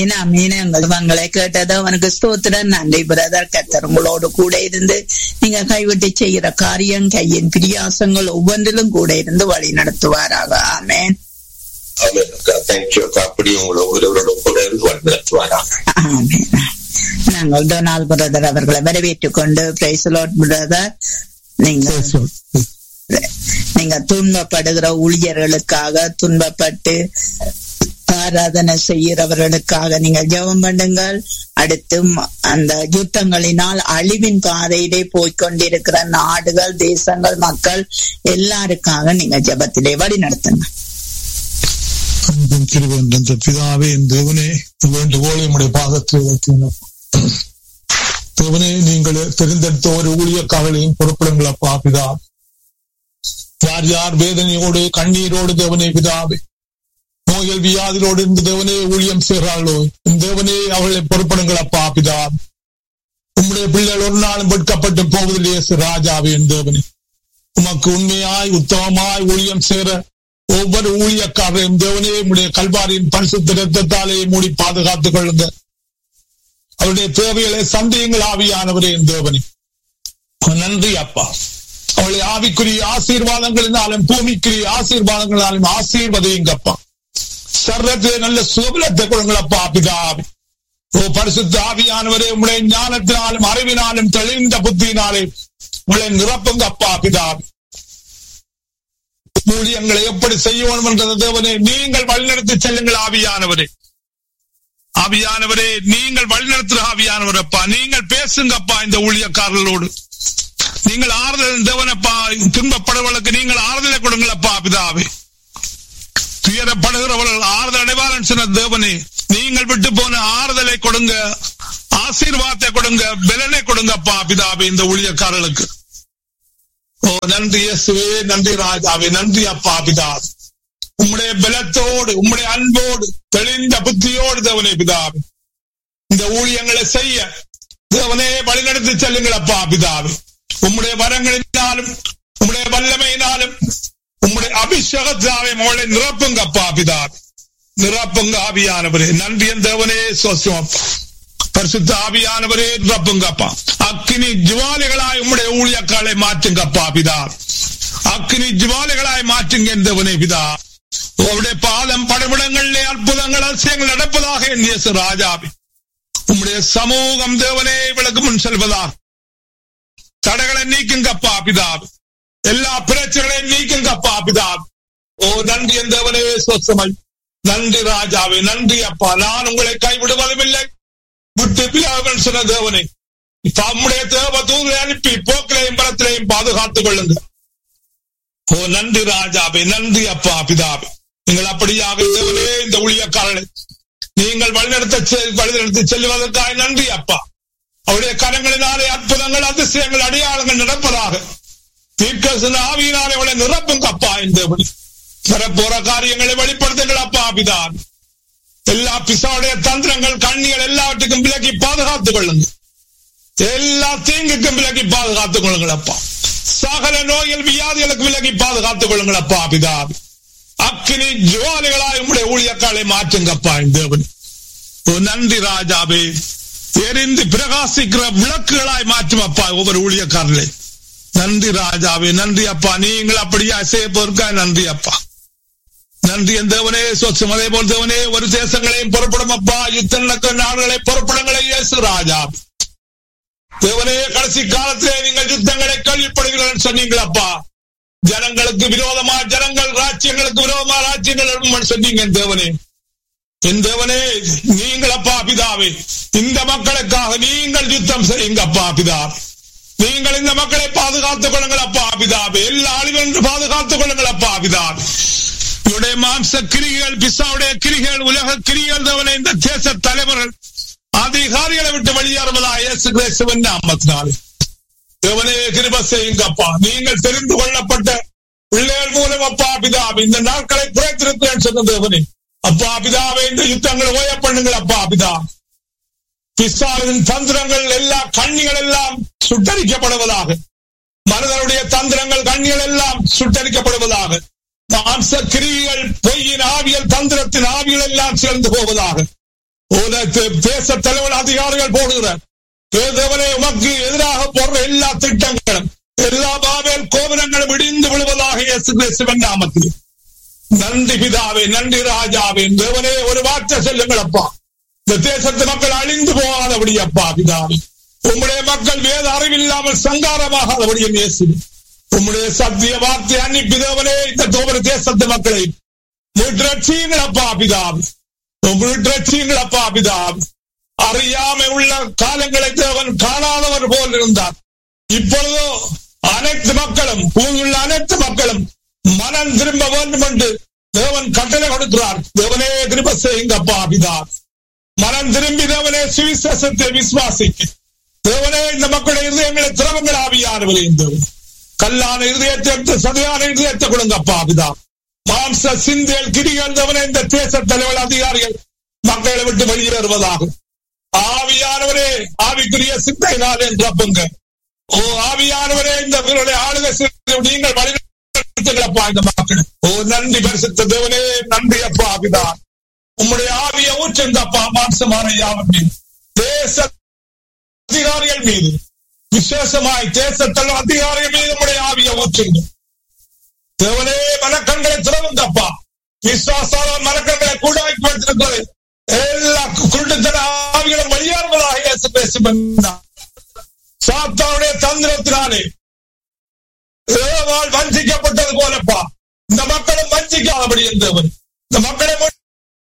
அமீன் அமீன் எங்கள் உங்களை கேட்டது அவனுக்கு ஸ்தோத்திரம் நன்றி பிரதர் கத்தர் உங்களோடு கூட இருந்து நீங்க கைவிட்டு செய்கிற காரியம் கையின் பிரியாசங்கள் ஒவ்வொன்றிலும் கூட இருந்து வழி நடத்துவாராக ஆமேன் ஆமென் அக்கா தேங்க்யூ அக்கா அப்படி உங்களை ஒருவரோட கூட இருந்து வழிநடத்துவாராக ஆமேன் நாங்கள் டொனால்ட் பிரதர் அவர்களை வரவேற்றுக் கொண்டு பிரைஸ்லோட் பிரதர் நீங்க நீங்க துன்பப்படுகிற ஊழியர்களுக்காக துன்பப்பட்டு ஆராதனை செய்கிறவர்களுக்காக நீங்கள் ஜெபம் பண்ணுங்கள் அடுத்து ம- அந்த யுத்தங்களினால் அழிவின் பாதையிலே போய்க்கொண்டிருக்கிற நாடுகள் தேசங்கள் மக்கள் எல்லாருக்காக நீங்க ஜெபத்திலே வழி நடத்துங்க அன்பின் கிருபென்ற பிதாவே என் தேவனே வேண்டுகோளை உடைய பாதத்தில் வைத்தீங்க தேவனே நீங்கள் தெரிந்தெடுத்த ஒரு ஊழியக்காரர்களையும் பொறுப்பிடுங்கள் அப்பா பிதா யார் யார் வேதனையோடு கண்ணீரோடு தேவனே பிதாவே நோய்கள் வியாதிகளோடு இருந்து தேவனே ஊழியம் செய்கிறார்களோ என் தேவனே அவர்களை பொறுப்பிடுங்கள் அப்பா பிதா உம்முடைய பிள்ளைகள் ஒரு நாளும் வெட்கப்பட்டு போவதில்லையே ராஜாவே என் தேவனே உமக்கு உண்மையாய் உத்தமமாய் ஊழியம் செய்கிற ஒவ்வொரு ஊழியக்காரரையும் தேவனே உடைய கல்வாரியின் பரிசுத்த ரத்தத்தாலே மூடி பாதுகாத்துக் கொள்ளுங்க அவருடைய தேவைகளை சந்தேகங்கள் ஆவியானவரே என் தேவனே நன்றி அப்பா அவளை ஆவிக்குரிய ஆசீர்வாதங்களினாலும் பூமிக்குரிய ஆசீர்வாதங்களாலும் ஆசீர்வதையுங்கப்பா சர்வத்திலே நல்ல சுகபலத்தை கொடுங்களப்பா பிதாவே ஓ பரிசுத்த ஆவியானவரே உங்களுடைய ஞானத்தினாலும் அறிவினாலும் தெளிந்த புத்தியினாலே உங்களை நிரப்புங்க அப்பா பிதாவே ஊழியங்களை எப்படி செய்ய வேண்டும் என்ற தேவனே நீங்கள் வழிநடத்தி செல்லுங்கள் ஆவியானவரே ஆவியானவரே நீங்கள் வழிநடத்துற ஆவியானவர் அப்பா நீங்கள் பேசுங்கப்பா இந்த ஊழியக்காரர்களோடு நீங்கள் ஆறுதல் தேவனப்பா துன்பப்படுவர்களுக்கு நீங்கள் ஆறுதலை கொடுங்களப்பா பிதாவே துயரப்படுகிறவர்கள் ஆறுதல் அடைவாரன் சொன்ன தேவனே நீங்கள் விட்டு போன ஆறுதலை கொடுங்க ஆசீர்வாதத்தை கொடுங்க பலனை கொடுங்கப்பா பிதாவே இந்த ஊழியக்காரர்களுக்கு ஓ நன்றி இயேசுவே நன்றி ராஜாவே நன்றி அப்பா பிதா உம்முடைய பலத்தோடு உம்முடைய அன்போடு தெளிந்த புத்தியோடு தேவனே பிதாவே இந்த ஊழியங்களை செய்ய தேவனே வழிநடத்தி செல்லுங்கள் அப்பா பிதாவே உம்முடைய வரங்களினாலும் உம்முடைய வல்லமையினாலும் உம்முடைய அபிஷேகத்தாவே மகளை நிரப்புங்க அப்பா பிதாவே நிரப்புங்க ஆவியானவரே நன்றி என் தேவனே சோசம் அப்பா பரிசுத்த ஆவியானவரே நிரப்புங்கப்பா அக்கினி ஜுவாலிகளாய் உம்முடைய ஊழியக்காலை மாற்றுங்கப்பா பிதா அக்கினி ஜுவாலிகளாய் மாற்றுங்க என்றவனே பிதா உங்களுடைய பாதம் படவிடங்களிலே அற்புதங்கள் அதிசயங்கள் நடப்பதாக என் இயேசு ராஜாவே உம்முடைய சமூகம் தேவனே விளக்கு முன் செல்வதாக தடைகளை நீக்குங்கப்பா பிதா எல்லா பிரச்சனைகளையும் நீக்குங்கப்பா பிதா ஓ நன்றி என் தேவனே சொசமை நன்றி ராஜாவே நன்றி அப்பா நான் உங்களை கைவிடுவதும் இல்லை விட்டு பிதாவன் சொன்ன தேவனே தம்முடைய தேவ தூதை அனுப்பி போக்கிலையும் பலத்திலையும் பாதுகாத்துக் கொள்ளுங்க ஓ நன்றி ராஜாவே நன்றி அப்பா பிதாவே நீங்கள் அப்படியாக தேவனே இந்த ஊழியக்காரனை நீங்கள் வழிநடத்த செ- வழிநடத்தி செல்வதற்காக நன்றி அப்பா அவருடைய கரங்களினாலே அற்புதங்கள் அதிசயங்கள் அடையாளங்கள் நடப்பதாக தீர்க்கசன ஆவியினாலே அவளை நிரப்புங்க அப்பா இந்த வரப்போற காரியங்களை வெளிப்படுத்துங்கள் அப்பா பிதாவே எல்லா பிசாவுடைய தந்திரங்கள் கண்ணிகள் எல்லாவற்றுக்கும் விலக்கி பாதுகாத்துக் கொள்ளுங்க எல்லா தீங்குக்கும் விலக்கி பாதுகாத்துக் கொள்ளுங்கள் அப்பா சகல நோய்கள் வியாதிகளுக்கு விலக்கி பாதுகாத்துக் கொள்ளுங்கள் அப்பா பிதாவே அக்கினி ஜுவாலிகளாய் உம்முடைய ஊழியக்காலை மாற்றுங்கப்பா இந்த தேவன் ஓ நன்றி ராஜாவே எரிந்து பிரகாசிக்கிற விளக்குகளாய் மாற்றும் அப்பா ஒவ்வொரு ஊழியக்காரர்களை நன்றி ராஜாவே நன்றி அப்பா நீங்கள் அப்படியா செய்ய போருக்காய் நன்றி அப்பா நன்றி என் தேவனே சொச்சம் அதே போல் தேவனே ஒரு தேசங்களையும் புறப்படும் அப்பா யுத்த நடக்கிற நாடுகளை புறப்படுங்களை இயேசு ராஜா தேவனே கடைசி காலத்திலே நீங்கள் யுத்தங்களை கேள்விப்படுகிறீர்கள் சொன்னீங்கள் அப்பா ஜனங்களுக்கு விரோதமா ஜனங்கள் ராஜ்யங்களுக்கு விரோதமா ராஜ்யங்கள் எழும்பும் சொன்னீங்க என் தேவனே என் தேவனே நீங்கள் அப்பா பிதாவே இந்த மக்களுக்காக நீங்கள் யுத்தம் செய்யுங்க அப்பா பிதா நீங்கள் இந்த மக்களை பாதுகாத்துக் கொள்ளுங்கள் அப்பா பிதாவே எல்லா அழிவென்று பாதுகாத்துக் கொள்ளுங்கள் அப்பா பிதாவே இவருடைய மாம்ச கிரிகள் பிசாவுடைய கிரிகள் உலக கிரிகள் தவனை இந்த தேச தலைவர்கள் அதிகாரிகளை விட்டு வெளியேறுவதா இயேசு கிறிஸ்துவின் நாமத்தினாலே தேவனே கிருப செய்யுங்க அப்பா நீங்கள் தெரிந்து கொள்ளப்பட்ட பிள்ளைகள் மூலம் அப்பா பிதாவே இந்த நாட்களை குறைத்திருக்கிறேன் சொன்ன தேவனே அப்பா பிதாவே இந்த யுத்தங்களை ஓய பண்ணுங்கள் அப்பா பிதா பிசாவின் தந்திரங்கள் எல்லா கண்ணிகள் எல்லாம் சுட்டரிக்கப்படுவதாக மனிதனுடைய தந்திரங்கள் கண்ணிகள் எல்லாம் சுட்டரிக்கப்படுவதாக மாம்ச கிரிகள் பொய்யின் ஆவியல் தந்திரத்தின் ஆவிகள் எல்லாம் சேர்ந்து போவதாக தேச தலைவர் அதிகாரிகள் போடுகிறார் தேவனே உமக்கு எதிராக போடுற எல்லா திட்டங்களும் எல்லா பாவேல் கோபுரங்களும் இடிந்து விழுவதாக இயேசு கிறிஸ்துவன் நாமத்தில் நன்றி பிதாவே நன்றி ராஜாவே தேவனே ஒரு வார்த்தை சொல்லுங்கள் அப்பா இந்த தேசத்து மக்கள் அழிந்து போகாதபடி அப்பா பிதாவே உம்முடைய மக்கள் வேத அறிவில்லாமல் சங்காரமாகாதபடியும் இயேசு உம்முடைய சத்திய வார்த்தை அன்னிப்பி தேவனே இந்த தோமர தேசத்து மக்களை மீட்டரட்சியுங்களப்பா பிதாவே மீட்டரட்சியுங்களப்பா பிதாவே அறியாமை உள்ள காலங்களை தேவன் காணாதவர் போல் இருந்தார் இப்பொழுதோ அனைத்து மக்களும் பூமியுள்ள அனைத்து மக்களும் மனம் திரும்ப வேண்டும் என்று தேவன் கட்டளை கொடுக்கிறார் தேவனே திரும்ப செய்யுங்கப்பா பிதா மனம் திரும்பி தேவனே சுவிசேஷத்தை விசுவாசிக்க தேவனே இந்த மக்களுடைய இருதயங்களை திரவங்கள் ஆவியானவரே தேவன் கல்லான இருதயத்தை எடுத்து சதையான இருதயத்தை கொடுங்கப்பா பிதா மாம்ச சிந்தியல் கிரிகள் தேவனே இந்த தேச தலைவர் அதிகாரிகள் மக்களை விட்டு வெளியேறுவதாகும் ஆவியானவரே ஆவிக்குரிய சிந்தையினால் என்றப்பங்க ஓ ஆவியானவரே இந்த ஆளுகை நீங்கள் வழிநடத்துங்களப்பா இந்த மக்கள் ஓ நன்றி பரிசுத்த தேவனே நன்றி அப்பா அபிதா உம்முடைய ஆவிய ஊற்றந்தப்பா மாம்சமான யாவன் மீது தேச அதிகாரிகள் மீது விசேஷமாய் தேசத்தில் அதிகாரிகள் மீது உம்முடைய ஆவிய ஊற்றுங்க தேவனே மனக்கண்களை திறவுங்கப்பா விசுவாசால மனக்கண்களை கூடாக்கி வைத்திருக்கிறது எல்லா குருட்டுத்தன ஆவிகளும் வெளியேறுவதாக இயேசு பேசும் சாத்தாவுடைய தந்திரத்தினாலே ஏவாள் வஞ்சிக்கப்பட்டது போலப்பா இந்த மக்களும் வஞ்சிக்காதபடி இருந்தவர் இந்த மக்களை